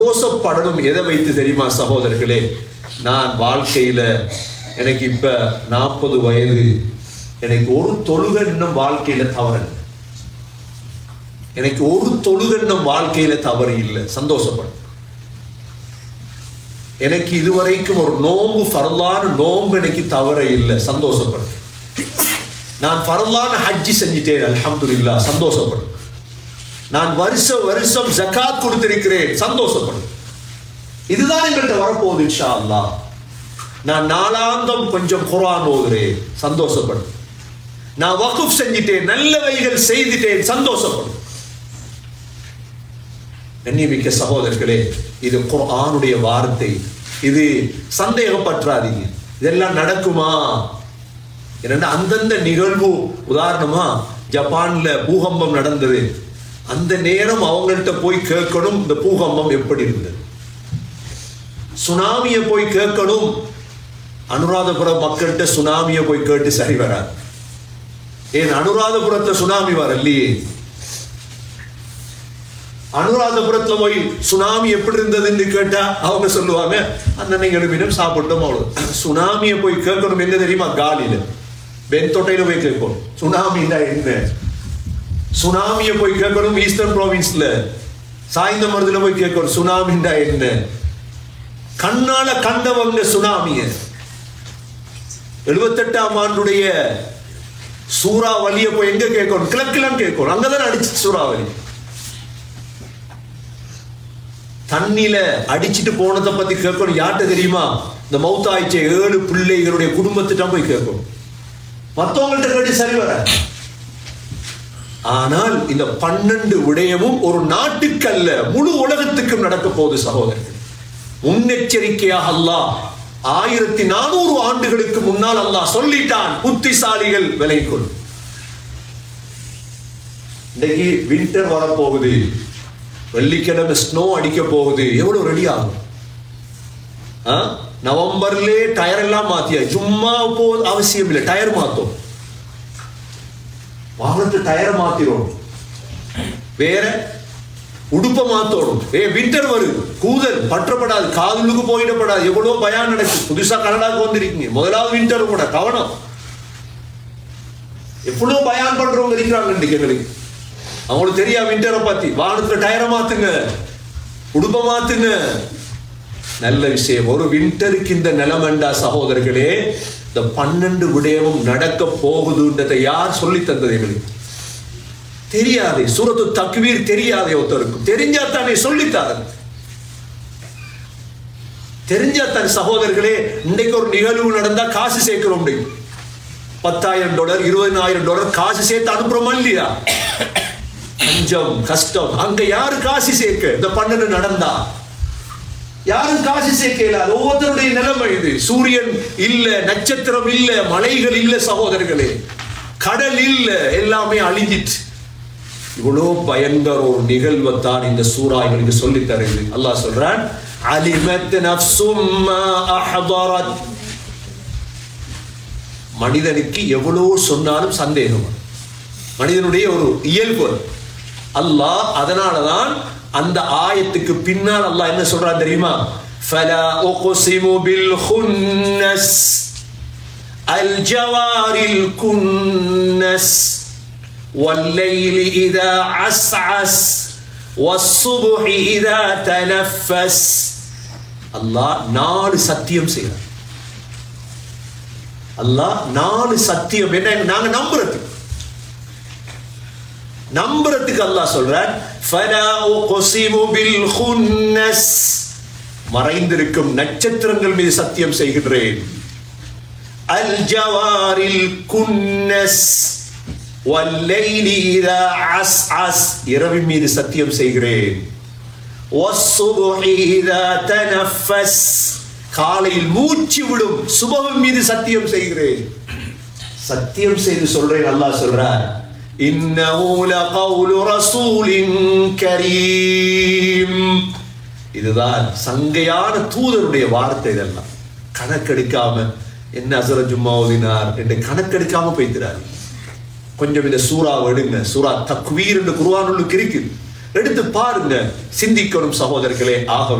சந்தோஷப்படணும் எதை வைத்து தெரியுமா சகோதரர்களே நான் வாழ்க்கையில எனக்கு இப்ப நாற்பது வயது எனக்கு ஒரு தொழுகை இன்னும் வாழ்க்கையில தவறு எனக்கு ஒரு தொழுகை இன்னும் வாழ்க்கையில தவறு இல்லை சந்தோஷப்படும் எனக்கு இதுவரைக்கும் ஒரு நோம்பு ஃபரலான நோம்பு எனக்கு தவற இல்லை சந்தோஷப்படும் நான் ஃபரலான ஹஜ்ஜி செஞ்சிட்டேன் அல்ஹம்துலில்லாஹ் சந்தோஷப்படும் நான் வருஷம் வருஷம் ஜகாத் கொடுத்திருக்கிறேன் சந்தோஷப்படும் இதுதான் எங்கள்கிட்ட வரப்போகுது இன்ஷா அல்லாஹ் நான் நாளாந்தம் கொஞ்சம் குர்ஆன் ஓதுறேன் சந்தோஷப்படும் நான் வகுப் செஞ்சிட்டேன் நல்லவைகள் செய்துட்டேன் சந்தோஷப்படும் கண்ணியமிக்க சகோதரர்களே இது குர்ஆனுடைய வார்த்தை இது சந்தேகப்பற்றாதீங்க இதெல்லாம் நடக்குமா என்னன்னா அந்தந்த நிகழ்வு உதாரணமா ஜப்பான்ல பூகம்பம் நடந்தது அந்த நேரம் அவங்கள்ட்ட போய் கேட்கணும் இந்த பூகம்பம் எப்படி இருந்தது சுனாமியை போய் கேட்கணும் அனுராதபுரம் மக்கள்கிட்ட சுனாமியை போய் கேட்டு சரி வராது ஏன் அனுராதபுரத்தை சுனாமி வரலையே அனுராதபுரத்துல போய் சுனாமி எப்படி இருந்ததுன்னு கேட்டா அவங்க சொல்லுவாங்க அண்ணனை எழுப்பினும் சாப்பிட்டோம் அவ்வளவு சுனாமியை போய் கேட்கணும் என்ன தெரியுமா காலில பென்தொட்டையில போய் கேட்கணும் சுனாமின்னா என்ன சுனாமியை போய் கேட்கணும் ஈஸ்டர்ன் ப்ராவின்ஸ்ல சாய்ந்த மருதுல போய் கேட்கணும் சுனாமின்னா என்ன கண்ணால கண்டவங்க சுனாமிய எழுபத்தெட்டாம் ஆண்டுடைய சூறாவளியை போய் எங்க கேட்கணும் கிழக்கிலாம் கேட்கணும் அங்கதான் அடிச்சு சூறாவளி தண்ணியில அடிச்சிட்டு போனதை பத்தி கேட்கணும் யார்கிட்ட தெரியுமா இந்த மௌத்தாய்ச்ச ஏழு பிள்ளைகளுடைய குடும்பத்திட்ட போய் கேட்கணும் மத்தவங்கள்ட்ட கேட்டு சரி வர ஆனால் இந்த பன்னெண்டு விடயமும் ஒரு நாட்டுக்கல்ல முழு உலகத்துக்கும் நடக்க போகுது சகோதரர்கள் முன்னெச்சரிக்கையாக அல்லாஹ் ஆயிரத்தி நானூறு ஆண்டுகளுக்கு முன்னால் அல்லாஹ் சொல்லிட்டான் புத்திசாலிகள் விலை கொள் இன்னைக்கு வின்டர் வரப்போகுது வெள்ளிக்கிழமை ஸ்னோ அடிக்க போகுது எவ்வளவு ரெடி ஆகும் ஆ? நவம்பர்லே டயர் எல்லாம் மாத்தியா சும்மா போ அவசியம் இல்லை டயர் மாத்தோம் வாகனத்து டயரை மாத்திரும் வேற உடுப்ப மாத்தோடும் ஏ வின்டர் வருது கூதல் பற்றப்படாது காதலுக்கு போயிடப்படாது எவ்வளவு பயம் நடக்குது புதுசா கனடாக்கு வந்திருக்கீங்க முதலாவது வின்டர் கூட கவனம் எவ்வளவு பயான் பண்றவங்க இருக்கிறாங்க இன்னைக்கு எங்களுக்கு அவங்களுக்கு தெரியா விண்டரை பத்தி வானத்துல டயரை மாத்துங்க உடுப்ப மாத்துங்க நல்ல விஷயம் ஒரு விண்டருக்கு இந்த நிலமண்டா சகோதரர்களே இந்த பன்னெண்டு விடயமும் நடக்க போகுதுன்றதை யார் சொல்லி தந்தது எங்களுக்கு தெரியாதே சூரத்து தக்வீர் தெரியாதே ஒருத்தருக்கும் தெரிஞ்சா தானே சொல்லித்தாரு தெரிஞ்சா தான் சகோதரர்களே இன்னைக்கு ஒரு நிகழ்வு நடந்தா காசு சேர்க்கிறோம் இன்னைக்கு. பத்தாயிரம் டாலர் இருபதாயிரம் டாலர் காசு சேர்த்து அனுப்புறோமா இல்லையா பஞ்சம் கஷ்டம் அங்க யாரு காசு சேர்க்க இந்த பன்னெண்டு நடந்தா யாரும் காசு சேர்க்க இயலாது ஒவ்வொருத்தருடைய நிலைமை இது சூரியன் இல்ல நட்சத்திரம் இல்ல மலைகள் இல்ல சகோதரர்களே கடல் இல்ல எல்லாமே அழிஞ்சிட்டு இவ்வளோ பயங்கர ஒரு நிகழ்வை தான் இந்த சூறா எங்களுக்கு சொல்லி தருது அல்லாஹ் சொல்றான் அலிமத் நஃப்சும் மா அஹ்தரத் மனிதனுக்கு எவ்வளோ சொன்னாலும் சந்தேகம் வரும். மனிதனுடைய ஒரு இயல்பு அது. அல்லாஹ் அதனால தான் அந்த ஆயத்துக்கு பின்னால் அல்லாஹ் என்ன சொல்றான் தெரியுமா فلا أقسم بالخنس الجوار الكنس والليل إذا عسعس والصبح إذا تنفس அல்லாஹ் நாலு சத்தியம் செய்கிறார் அல்லாஹ் நாலு சத்தியம் என்ன நாங்க நம்புறதுக்கு நம்புறதுக்கு அல்லாஹ் சொல்றார் ஃபலா உக்ஸிமு பில் குன்னஸ் மறைந்திருக்கும் நட்சத்திரங்கள் மீது சத்தியம் செய்கின்றேன் அல் ஜவாரில் குன்னஸ் வல்லைலி இதா அஸ்அஸ் இரவின் மீது சத்தியம் செய்கிறேன் வஸ்ஸுபுஹி இதா தனஃபஸ் காலையில் மூச்சு விடும் சுபவின் மீது சத்தியம் செய்கிறேன் சத்தியம் செய்து சொல்றேன் அல்லாஹ் சொல்றார் இன்னஹு லகவுலு ரசூலின் கரீம் இதுதான் சங்கையான தூதருடைய வார்த்தை இதெல்லாம் கணக்கெடுக்காம என்ன அசர ஜும்மா ஓதினார் என்று கணக்கெடுக்காம போய்த்திராரு கொஞ்சம் இந்த சூறா எடுங்க சூறா தக்வீர் என்று குருவானுள்ளுக்கு இருக்குது எடுத்து பாருங்க சிந்திக்கணும் சகோதரர்களே ஆகவே